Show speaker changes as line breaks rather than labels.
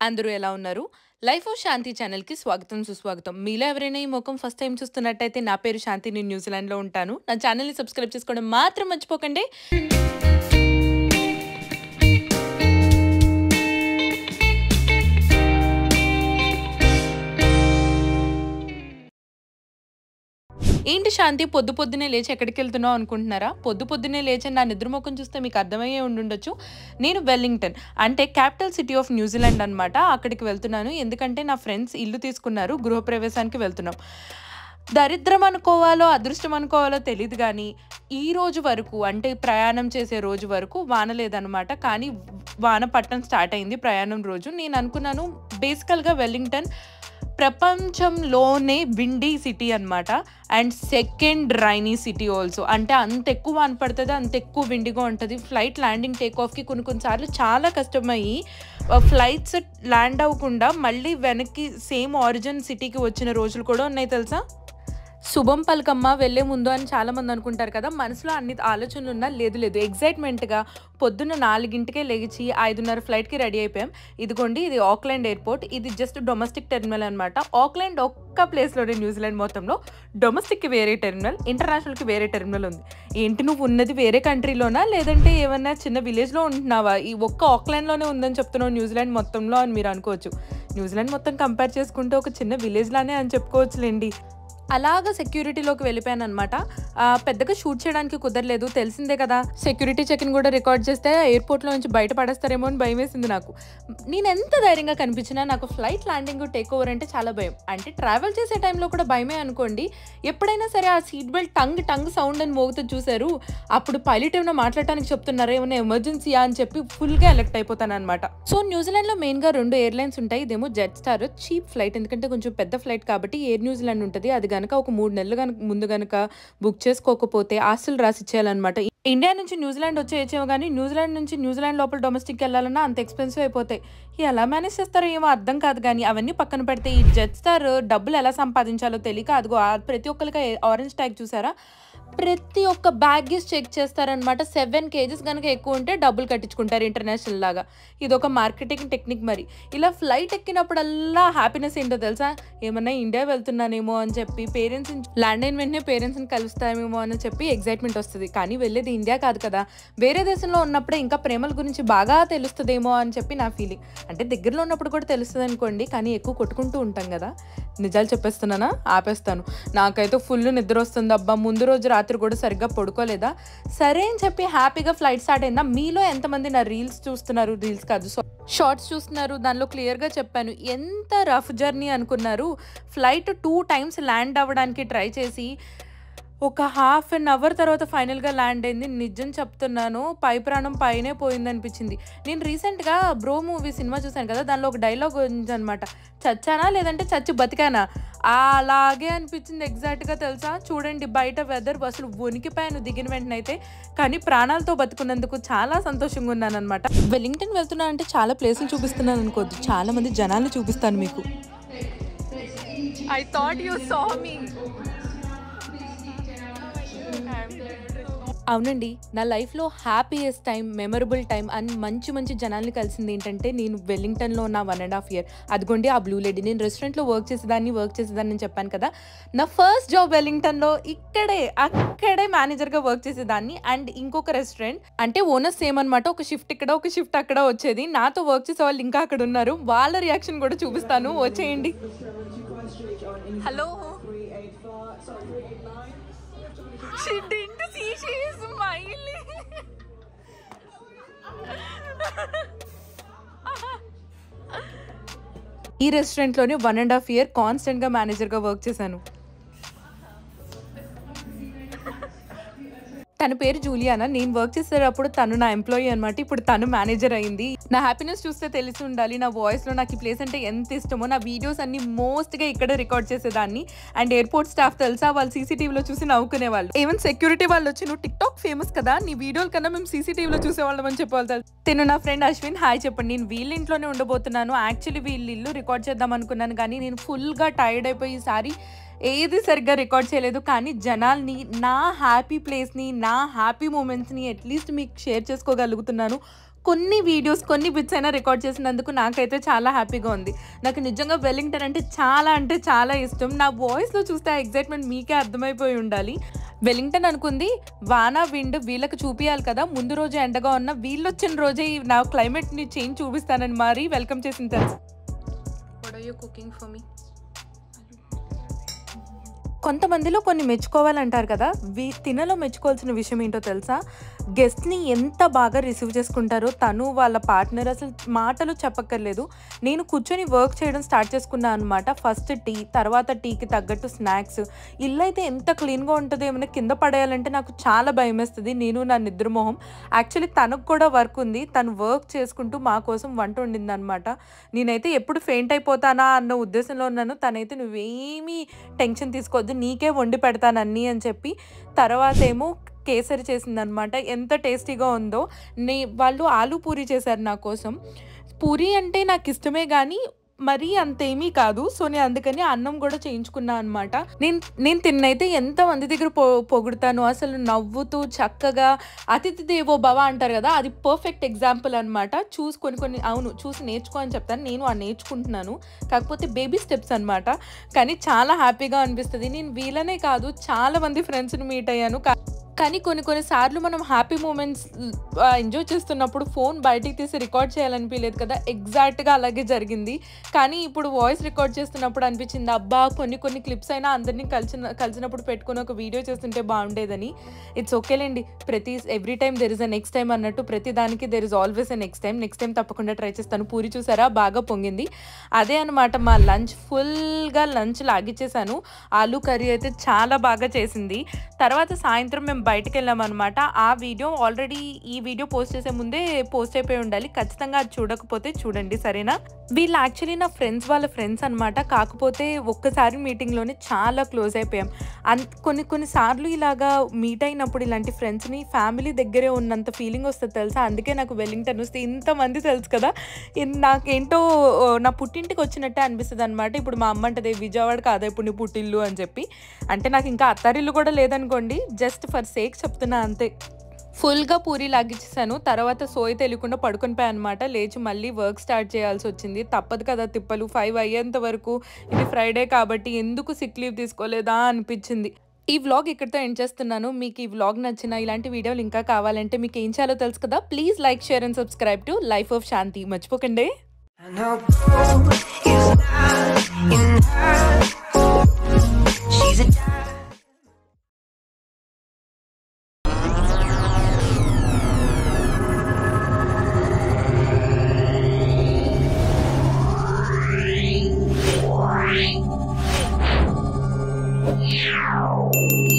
అందరూ ఎలా ఉన్నారు? లైఫ్ ఆఫ్ శాంతి ఛానల్‌కి స్వాగతం, సుస్వాగతం. మీలో ఎవరైనా ఈ మొఖం ఫస్ట్ టైమ్ చూస్తున్నట్టయితే నా పేరు శాంతి. నేను న్యూజిలాండ్‌లో ఉంటాను. నా ఛానల్‌ని సబ్స్క్రైబ్ చేసుకోవడం మాత్రం మర్చిపోకండి. ఏంటి శాంతి పొద్దు పొద్దున్నే లేచి ఎక్కడికెళ్తున్నావు అనుకుంటున్నారా? పొద్దు పొద్దున్నే లేచి నా నిద్ర మొఖం చూస్తే మీకు అర్థమయ్యే ఉండుండొచ్చు. నేను వెల్లింగ్టన్ అంటే క్యాపిటల్ సిటీ ఆఫ్ న్యూజిలాండ్ అనమాట. అక్కడికి వెళ్తున్నాను. ఎందుకంటే నా ఫ్రెండ్స్ ఇల్లు తీసుకున్నారు. గృహప్రవేశానికి వెళ్తున్నాం. దరిద్రం అనుకోవాలో, అదృష్టం అనుకోవాలో తెలీదు గానీ, ఈ రోజు వరకు అంటే ప్రయాణం చేసే రోజు వరకు వాన లేదనమాట. కానీ వాన పడటం స్టార్ట్ అయింది ప్రయాణం రోజు. నేను అనుకున్నాను బేసికల్‌గా వెల్లింగ్టన్ ప్రపంచంలోనే విండీ సిటీ అనమాట. And second rainy city also. అంటే అంత ఎక్కువ వాన పడతది. అంత ఎక్కువ విండీగా ఉంటది. ఫ్లైట్ ల్యాండింగ్, టేక్ ఆఫ్‌కి కొన్ని కొన్ని సార్లు చాలా కష్టమయ్యి ఆహ్, ఫ్లైట్స్ ల్యాండ్ అవ్వకుండా మళ్ళీ వెనక్కి సేమ్ ఆరిజిన్ సిటీకి వచ్చిన రోజులు కూడా ఉన్నాయి తెలుసా? శుభం పలకమ్మ వెళ్ళే ముందు అని చాలామంది అనుకుంటారు కదా! మనసులో అన్ని ఆలోచనలున్నా లేదు లేదు ఎక్సైట్‌మెంట్‌గా పొద్దున్న 4కే లెగిచి 5:30 ఫ్లైట్‌కి రెడీ అయిపోయాం. ఇదిగోండి ఇది ఆక్లాండ్ ఎయిర్‌పోర్ట్. ఇది జస్ట్ డొమెస్టిక్ టెర్మినల్ అనమాట. ఆక్లాండ్ ఒక్క ప్లేస్‌లోనే న్యూజిలాండ్ మొత్తంలో డొమెస్టిక్‌కి వేరే టెర్మినల్, ఇంటర్నేషనల్‌కి వేరే టెర్మినల్ ఉంది. ఏంటి నువ్వు ఉన్నది వేరే కంట్రీలోనా? లేదంటే ఏమన్నా చిన్న విలేజ్‌లో ఉంటున్నావా? ఈ ఒక్క ఆక్లాండ్‌లోనే ఉందని చెప్తున్నావు న్యూజిలాండ్ మొత్తంలో అని మీరు అనుకోవచ్చు. న్యూజిలాండ్ మొత్తం కంపేర్ చేసుకుంటే ఒక చిన్న విలేజ్ లానే అని చెప్పుకోవచ్చులెండి. అలాగా సెక్యూరిటీలోకి వెళ్ళిపోయాననమాట. ఆహ్, పెద్దగా షూట్ చేయడానికి కుదరలేదు. తెలిసిందే కదా! సెక్యూరిటీ చెకిన్ కూడా రికార్డ్ చేస్తే ఎయిర్‌పోర్ట్‌లో నుంచి బయట పడేస్తారేమో అని భయమేసింది నాకు. నేనెంత ధైర్యంగా కనిపించినా నాకు ఫ్లైట్ ల్యాండింగ్, టేక్ ఓవర్ అంటే చాలా భయం. అంటే ట్రావెల్ చేసే టైంలో కూడా భయమే అనుకోండి. ఎప్పుడైనా సరే ఆ సీట్ బెల్ట్ టంగ్ టంగ్ సౌండ్ అని మోగుతది చూసారు? అప్పుడు పైలట్ ఏమైనా మాట్లాడటానికి చెప్తున్నారా? ఏమన్నా ఎమర్జెన్సీయా అని చెప్పి ఫుల్‌గా ఎలర్ట్ అయిపోతాననమాట. సో న్యూజిలాండ్‌లో మెయిన్‌గా 2 ఎయిర్‌లైన్స్ ఉంటాయి. ఇదేమో జెట్ స్టార్ చీప్ ఫ్లైట్. ఎందుకంటే కొంచెం పెద్ద ఫ్లైట్ కాబట్టి ఎయిర్ న్యూజిలాండ్ ఉంటది. అది గనక ఒక 3 నెలలు గనక ముందు గనక బుక్ చేసుకోకపోతే ఆస్తులు రాసిచ్చేయాలనమాట. ఇండియా నుంచి న్యూజిలాండ్ వచ్చేయచ్చేమో గానీ న్యూజిలాండ్ నుంచి న్యూజిలాండ్ లోపల డొమెస్టిక్‌కెళ్ళాలన్నా అంత ఎక్స్‌పెన్సివ్ అయిపోతాయి. ఎలా మేనేజ్ చేస్తారో ఏమో అర్థం కాదు గానీ అవన్నీ పక్కన పెడితే ఈ జెట్ స్టార్ డబ్బులు ఎలా సంపాదించాలో తెలియక అదిగో ఆహ్, ప్రతి ఒక్కళ్ళకి ఆరెంజ్ ట్యాగ్ చూసారా? ప్రతి ఒక్క బ్యాగేజ్ చెక్ చేస్తారనమాట. 7 కేజీస్ గనక ఎక్కువ ఉంటే డబ్బులు కట్టించుకుంటారు ఇంటర్నేషనల్ లాగా. ఇదొక మార్కెటింగ్ టెక్నిక్ మరి. ఇలా ఫ్లైట్ ఎక్కినప్పుడల్లా హ్యాపీనెస్ ఏంటో తెలుసా? ఏమన్నా ఇండియా వెళ్తున్నానేమో అని చెప్పి పేరెంట్స్‌ని ల్యాండ్ అయిన వెంటనే పేరెంట్స్‌ని కలుస్తామేమో అని చెప్పి ఎక్సైట్‌మెంట్ వస్తది. కానీ వెళ్ళేది ఇండియా కాదు కదా! వేరే దేశంలో ఉన్నప్పుడే ఇంకా ప్రేమల గురించి బాగా తెలుస్తదేమో అని చెప్పి నా ఫీలింగ్. అంటే దగ్గరలో ఉన్నప్పుడు కూడా తెలుస్తదనుకోండి. కానీ ఎక్కువ కొట్టుకుంటూ ఉంటాం గదా! నిజాలు చెప్పేస్తున్నానా? ఆపేస్తాను. నాకైతే ఫుల్ నిద్రొస్తుందబ్బా! ముందు రోజు రాత్రి కూడా సరిగ్గా పడుకోలేదా? సరే అని చెప్పి హ్యాపీగా ఫ్లైట్ స్టార్ట్ అయిందా? మీలో ఎంతమంది నా రీల్స్ చూస్తున్నారు? రీల్స్ కాదు సో షార్ట్స్ చూస్తున్నారు. దానిలో క్లియర్‌గా చెప్పాను. ఎంత రఫ్ జర్నీ అనుకున్నారు? ఫ్లైట్ 2 టైమ్స్ ల్యాండ్ అవ్వడానికి ట్రై చేసి ఒక హాఫ్ ఎన్ అవర్ తర్వాత ఫైనల్‌గా ల్యాండ్ అయింది. నిజం చెప్తున్నాను. పై ప్రాణం పైనే పోయిందనిపించింది. నేను రీసెంట్‌గా 'బ్రో' మూవీ సినిమా చూసాను కదా! దానిలో ఒక డైలాగ్ ఉందనమాట. చచ్చానా? లేదంటే చచ్చి బతికానా? అలాగే అనిపించింది ఎగ్జాక్ట్‌గా తెలుసా? చూడండి బయట వెదర్ అసలు వణికిపోయాను దిగిన వెంటనే అయితే. కానీ ప్రాణాలతో బతికున్నందుకు చాలా సంతోషంగా ఉన్నాననమాట. వెల్లింగ్టన్ వెళ్తున్నానంటే చాలా ప్లేసులు చూపిస్తున్నాను అనుకోవద్దు. చాలా మంది జనాల్ని చూపిస్తాను మీకు.
I thought you saw me.
అవునండి. నా లైఫ్‌లో happiest time, memorable time and మంచి మంచి జనాల్ని కలిసింది ఏంటంటే నేను వెల్లింగ్టన్‌లో ఉన్న 1 ½ ఇయర్. అదిగోండి ఆ బ్లూ లేడీ. నేను రెస్టారెంట్‌లో వర్క్ చేసేదాన్ని, వర్క్ చేసేదాన్ని అని చెప్పాను కదా! నా ఫస్ట్ జాబ్ వెల్లింగ్టన్‌లో ఇక్కడే, అక్కడే మేనేజర్‌గా వర్క్ చేసేదాన్ని. అండ్ ఇంకొక రెస్టారెంట్ అంటే ఓనర్స్ సేమ్ అనమాట. ఒక షిఫ్ట్ ఇక్కడ, ఒక షిఫ్ట్ అక్కడ వచ్చేది. నాతో వర్క్ చేసేవాళ్ళు ఇంకా అక్కడ ఉన్నారు. వాళ్ళ రియాక్షన్ కూడా చూపిస్తాను. వచ్చేయండి.
Hello. She didn't see. She is smiling.
ఈ రెస్టారెంట్‌లోనే 1 ½ ఇయర్ కాన్స్టెంట్‌గా మేనేజర్‌గా వర్క్ చేశాను. తన పేరు జూలియానా. నేను వర్క్ చేసేటప్పుడు తను నా ఎంప్లాయీ అనమాట. ఇప్పుడు తను మేనేజర్ అయింది. నా హ్యాపీనెస్ చూస్తే తెలిసి ఉండాలి. నా వాయిస్‌లో నాకు ఈ ప్లేస్ అంటే ఎంత ఇష్టమో. నా వీడియోస్ అన్నీ మోస్ట్‌గా ఇక్కడే రికార్డ్ చేసేదాన్ని. అండ్ ఎయిర్‌పోర్ట్ స్టాఫ్ తెలుసా? వాళ్ళు సీసీటీవీలో చూసి నవ్వుకునేవాళ్ళు. ఈవెన్ సెక్యూరిటీ వాళ్ళు వచ్చి "నువ్వు టిక్‌టాక్ ఫేమస్ కదా! నీ వీడియోల కన్నా మేము సీసీటీవీలో చూసేవాళ్ళం" అని చెప్పేవాళ్ళు తెలుసా? తిను నా ఫ్రెండ్ అశ్విన్. హాయ్ చెప్పండి. నేను వీళ్ళ ఇంట్లోనే ఉండబోతున్నాను. యాక్చువల్లీ వీళ్ళ ఇల్లు రికార్డ్ చేద్దాం అనుకున్నాను కానీ నేను ఫుల్‌గా టైర్డ్ అయిపోయి ఈసారి ఏది సరిగ్గా రికార్డ్ చేయలేదు. కానీ జనాల్ని, నా హ్యాపీ ప్లేస్‌ని, నా హ్యాపీ మూమెంట్స్‌ని అట్‌లీస్ట్ మీకు షేర్ చేసుకోగలుగుతున్నాను. కొన్ని వీడియోస్ కొన్ని బిట్స్ అయినా రికార్డ్ చేసినందుకు నాకైతే చాలా హ్యాపీగా ఉంది నాకు నిజంగా వెల్లింగ్టన్ అంటే చాలా అంటే చాలా ఇష్టం నా వాయిస్లో చూస్తే ఆ ఎగ్జైట్మెంట్ మీకే అర్థమైపోయి ఉండాలి వెల్లింగ్టన్ అనుకుంది వాన విండ్ వీళ్ళకి చూపించాలి కదా ముందు రోజు ఎండగా ఉన్న వీళ్ళు వచ్చిన రోజే ఈ నా క్లైమేట్ని చేంజ్ చూపిస్తానని మరి వెల్కమ్ చేసిన తెలుసు
What are you cooking for me?
కొంతమందిలో కొన్ని మెచ్చుకోవాలంటారు కదా వీ తినలో మెచ్చుకోవాల్సిన విషయం ఏంటో తెలుసా గెస్ట్ని ఎంత బాగా రిసీవ్ చేసుకుంటారో తను వాళ్ళ పార్ట్నర్ అసలు మాటలు చెప్పక్కర్లేదు నేను కూర్చొని వర్క్ చేయడం స్టార్ట్ చేసుకున్నాను అనమాట ఫస్ట్ టీ తర్వాత టీకి తగ్గట్టు స్నాక్స్ ఇల్లు అయితే ఎంత క్లీన్గా ఉంటుందో ఏమైనా కింద పడేయాలంటే నాకు చాలా భయం వేస్తుంది నేను నా నిద్రమోహం యాక్చువల్లీ తనకు కూడా వర్క్ ఉంది తను వర్క్ చేసుకుంటూ మా కోసం వంట వండింది అనమాట నేనైతే ఎప్పుడు ఫెయింట్ అయిపోతానా అన్న ఉద్దేశంలో ఉన్నాను తనైతే నువ్వేమీ టెన్షన్ తీసుకోవద్దు నీకే వండి పెడతాను అన్నీ అని చెప్పి తర్వాత ఏమో కేసరి చేసిందనమాట ఎంత టేస్టీగా ఉందో నే వాళ్ళు ఆలు పూరి చేశారు నా కోసం పూరి అంటే నాకు ఇష్టమే కానీ మరీ అంతేమీ కాదు సో నేను అందుకని అన్నం కూడా చేయించుకున్నా అనమాట నేను నేను తిన్నైతే ఎంత మంది దగ్గర పొ పొగుడుతాను అసలు నవ్వుతూ చక్కగా అతిథి దేవో భవ అంటారు కదా అది పర్ఫెక్ట్ ఎగ్జాంపుల్ అనమాట చూసి కొన్ని కొన్ని అవును చూసి నేర్చుకో అని చెప్తాను నేను ఆ నేర్చుకుంటున్నాను కాకపోతే బేబీ స్టెప్స్ అనమాట కానీ చాలా హ్యాపీగా అనిపిస్తుంది నేను వీళ్ళనే కాదు చాలా మంది ఫ్రెండ్స్ని మీట్ అయ్యాను కా- కానీ కొన్ని కొన్ని సార్లు మనం హ్యాపీ మూమెంట్స్ ఎంజాయ్ చేస్తున్నప్పుడు ఫోన్ బయటికి తీసి రికార్డ్ చేయాలనిపించలేదు కదా ఎగ్జాక్ట్గా అలాగే జరిగింది కానీ ఇప్పుడు వాయిస్ రికార్డ్ చేస్తున్నప్పుడు అనిపించింది అబ్బా కొన్ని కొన్ని క్లిప్స్ అయినా అందరినీ కలిసిన కలిసినప్పుడు పెట్టుకుని ఒక వీడియో చేస్తుంటే బాగుండేదని ఇట్స్ ఓకేలేండి ప్రతి every time there is a next time అన్నట్టు ప్రతి దానికి there is always a next time next time తప్పకుండా ట్రై చేస్తాను పూరి చూసారా బాగా పొంగింది అదే అనమాట మా లంచ్ ఫుల్గా లంచ్ లాగిచ్చేసాను ఆలూ కర్రీ అయితే చాలా బాగా చేసింది తర్వాత సాయంత్రం మేము బయటకు వెళ్ళామన్నమాట ఆ వీడియో ఆల్రెడీ ఈ వీడియో పోస్ట్ చేసే ముందే పోస్ట్ అయిపోయి ఉండాలి ఖచ్చితంగా అది చూడకపోతే చూడండి సరేనా వీళ్ళు యాక్చువల్లీ నా ఫ్రెండ్స్ వాళ్ళ ఫ్రెండ్స్ అనమాట కాకపోతే ఒక్కసారి మీటింగ్లోనే చాలా క్లోజ్ అయిపోయాం అన్ కొన్ని కొన్ని సార్లు ఇలాగా మీట్ అయినప్పుడు ఇలాంటి ఫ్రెండ్స్ని ఫ్యామిలీ దగ్గరే ఉన్నంత ఫీలింగ్ వస్తుంది తెలుసా అందుకే నాకు వెల్లింగ్టన్ వస్తే ఇంతమంది తెలుసు కదా ఇన్- నాకేంటో ఓ, నా పుట్టింటికి వచ్చినట్టే అనిపిస్తుంది అనమాట ఇప్పుడు మా అమ్మ అంటది విజయవాడ కాదా ఇప్పుడు నీ పుట్టిల్లు అని చెప్పి అంటే నాకు ఇంకా అత్తారిల్లు కూడా లేదనుకోండి జస్ట్ ఫర్ సేక్ చెప్తున్నా అంతే ఫుల్గా పూరి లాగిచ్చేసాను తర్వాత సోయి తెలియకుండా పడుకొని పోయా అనమాట లేచి మళ్ళీ వర్క్ స్టార్ట్ చేయాల్సి వచ్చింది తప్పదు కదా తిప్పలు ఫైవ్ అయ్యేంత వరకు ఇది ఫ్రైడే కాబట్టి ఎందుకు సిక్ లీవ్ తీసుకోలేదా అనిపించింది ఈ వ్లాగ్ ఇక్కడితో ఎండ్ చేస్తున్నాను మీకు ఈ వ్లాగ్ నచ్చిన ఇలాంటి వీడియోలు ఇంకా కావాలంటే మీకు ఏం చేయాలో తెలుసు కదా please like share and subscribe to life of Shanti మర్చిపోకండి
I know blue is not in her. She's a diamond.
Meow.